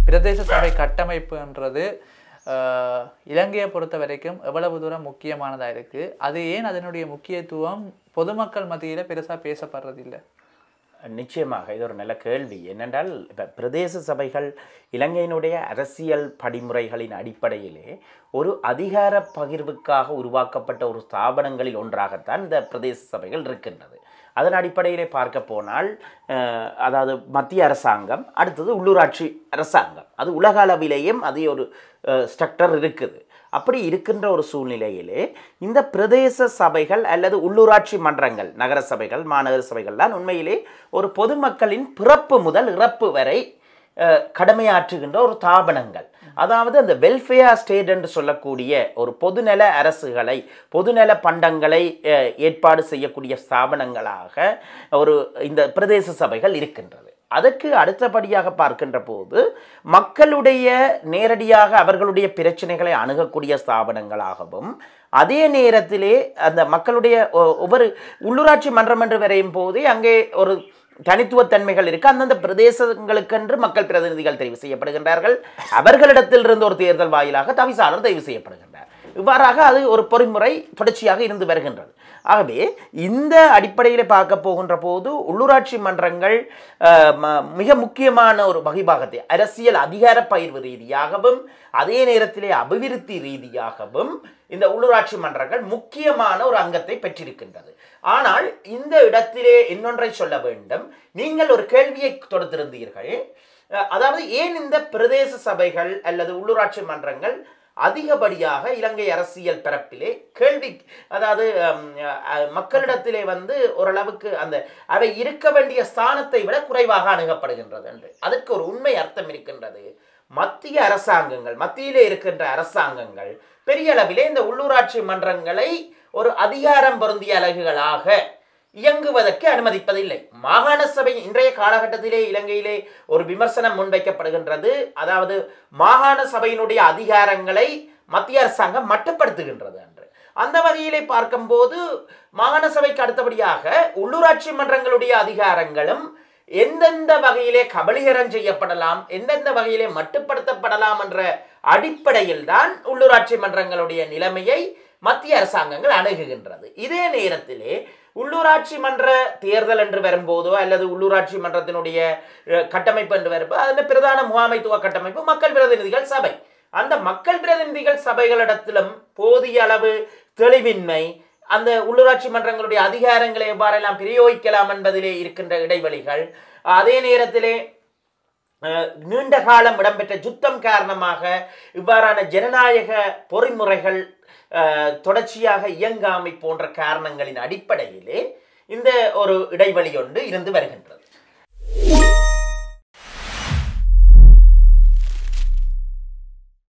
பிரதேச சபை கட்டமைப்புன்றது அஹ், இலங்கையை பொறுத்த வரைக்கும் எவ்வளவு தூரம் முக்கியமானதாக இருக்குது அது ஏன் அதனுடைய முக்கியத்துவம் பொதுமக்கள் மத்தியில் பெருசாக பேசப்படுறதில்லை நிச்சயமாக இது ஒரு நல்ல கேள்வி என்னென்றால் இப்போ பிரதேச சபைகள் இலங்கையினுடைய அரசியல் படிமுறைகளின் அடிப்படையிலே ஒரு அதிகார பகிர்வுக்காக உருவாக்கப்பட்ட ஒரு ஸ்தாபனங்களில் ஒன்றாகத்தான் இந்த பிரதேச சபைகள் இருக்கின்றது அதன் அடிப்படையிலே பார்க்க போனால் அஹ், அதாவது மத்திய அரசாங்கம் அடுத்தது உள்ளூராட்சி அரசாங்கம் அது உலக அளவிலேயும் அது ஒரு ஸ்ட்ரக்சர் இருக்குது அப்படி இருக்கின்ற ஒரு சூழ்நிலையிலே இந்த பிரதேச சபைகள் அல்லது உள்ளூராட்சி மன்றங்கள் நகர சபைகள் மாநகர சபைகள் தான் உண்மையிலே ஒரு பொதுமக்களின் பிறப்பு முதல் இறப்பு வரை அஹ், கடமையாற்றுகின்ற ஒரு தாபனங்கள் அதாவது அந்த வெல்ஃபேர் ஸ்டேட் என்று சொல்லக்கூடிய ஒரு பொதுநல அரசுகளை பொதுநல பண்டங்களை அஹ், ஏற்பாடு செய்யக்கூடிய ஸ்தாபனங்களாக ஒரு இந்த பிரதேச சபைகள் இருக்கின்றது அதற்கு அடுத்தபடியாக பார்க்கின்ற போது மக்களுடைய நேரடியாக அவர்களுடைய பிரச்சனைகளை அணுகக்கூடிய ஸ்தாபனங்களாகவும் அதே நேரத்திலே அந்த மக்களுடைய ஒ- ஒவ்வொரு உள்ளூராட்சி மன்றம் என்று வரையும் போதே அங்கே ஒரு தனித்துவத்தன்மைகள் இருக்கு அந்தந்த பிரதேசங்களுக்கென்று மக்கள் பிரதிநிதிகள் தெரிவு செய்யப்படுகின்றார்கள் அவர்களிடத்திலிருந்து ஒரு தேர்தல் வாயிலாக தவிசாளர் தெரிவு செய்யப்படுகின்றார் இவ்வாறாக அது ஒரு பொறிமுறை தொடர்ச்சியாக இருந்து வருகின்றது ஆகவே இந்த அடிப்படையில் பார்க்க போகின்ற போது உள்ளூராட்சி மன்றங்கள் அஹ், ம- மிக முக்கியமான ஒரு வகைபாகத்தை அரசியல் அதிகார பயிர்வு ரீதியாகவும் அதே நேரத்திலே அபிவிருத்தி ரீதியாகவும் இந்த உள்ளூராட்சி மன்றங்கள் முக்கியமான ஒரு அங்கத்தை பெற்றிருக்கின்றது ஆனால் இந்த இடத்திலே இன்னொன்றை சொல்ல வேண்டும் நீங்கள் ஒரு கேள்வியை தொடுத்திருந்தீர்கள் அஹ், அதாவது ஏன் இந்த பிரதேச சபைகள் அல்லது உள்ளூராட்சி மன்றங்கள் அதிகப்படியாக இலங்கை அரசியல் பரப்பிலே கேள்வி அதாவது ஹம், அஹ், மக்களிடத்திலே வந்து ஓரளவுக்கு அந்த அவை இருக்க வேண்டிய ஸ்தானத்தை விட குறைவாக அணுகப்படுகின்றது என்று அதுக்கு ஒரு உண்மை அர்த்தம் இருக்கின்றது மத்திய அரசாங்கங்கள் மத்தியிலே இருக்கின்ற அரசாங்கங்கள் பெரிய அளவிலே இந்த உள்ளூராட்சி மன்றங்களை ஒரு அதிகாரம் பொருந்திய அலகுகளாக இயங்குவதற்கு அனுமதிப்பதில்லை மாகாண சபை இன்றைய காலகட்டத்திலே இலங்கையிலே ஒரு விமர்சனம் முன்வைக்கப்படுகின்றது அதாவது மாகாண சபையினுடைய அதிகாரங்களை மத்திய அரசாங்கம் மட்டுப்படுத்துகின்றது என்று அந்த வகையிலே பார்க்கும்போது மாகாண சபைக்கு அடுத்தபடியாக உள்ளூராட்சி மன்றங்களுடைய அதிகாரங்களும் எந்தெந்த வகையிலே கபலீகரம் செய்யப்படலாம் எந்தெந்த வகையிலே மட்டுப்படுத்தப்படலாம் என்ற அடிப்படையில் தான் உள்ளூராட்சி மன்றங்களுடைய நிலைமையை மத்திய அரசாங்கங்கள் அணுகுகின்றது இதே நேரத்திலே உள்ளூராட்சி மன்ற தேர்தல் என்று வரும்போதோ அல்லது உள்ளூராட்சி மன்றத்தினுடைய அஹ், கட்டமைப்பு என்று வரும்போது அதில் பிரதான முகாமைத்துவ கட்டமைப்பு மக்கள் பிரதிநிதிகள் சபை அந்த மக்கள் பிரதிநிதிகள் சபைகளிடத்திலும் போதிய அளவு தெளிவின்மை அந்த உள்ளூராட்சி மன்றங்களுடைய அதிகாரங்களை எவ்வாறெல்லாம் பிரயோகிக்கலாம் என்பதிலே இருக்கின்ற இடைவெளிகள் அதே நேரத்திலே அஹ், நீண்ட காலம் இடம்பெற்ற யுத்தம் காரணமாக இவ்வாறான ஜனநாயக பொறிமுறைகள் அஹ், தொடர்ச்சியாக இயங்காமை போன்ற காரணங்களின் அடிப்படையிலே இந்த ஒரு இடைவெளி ஒன்று இருந்து வருகின்றது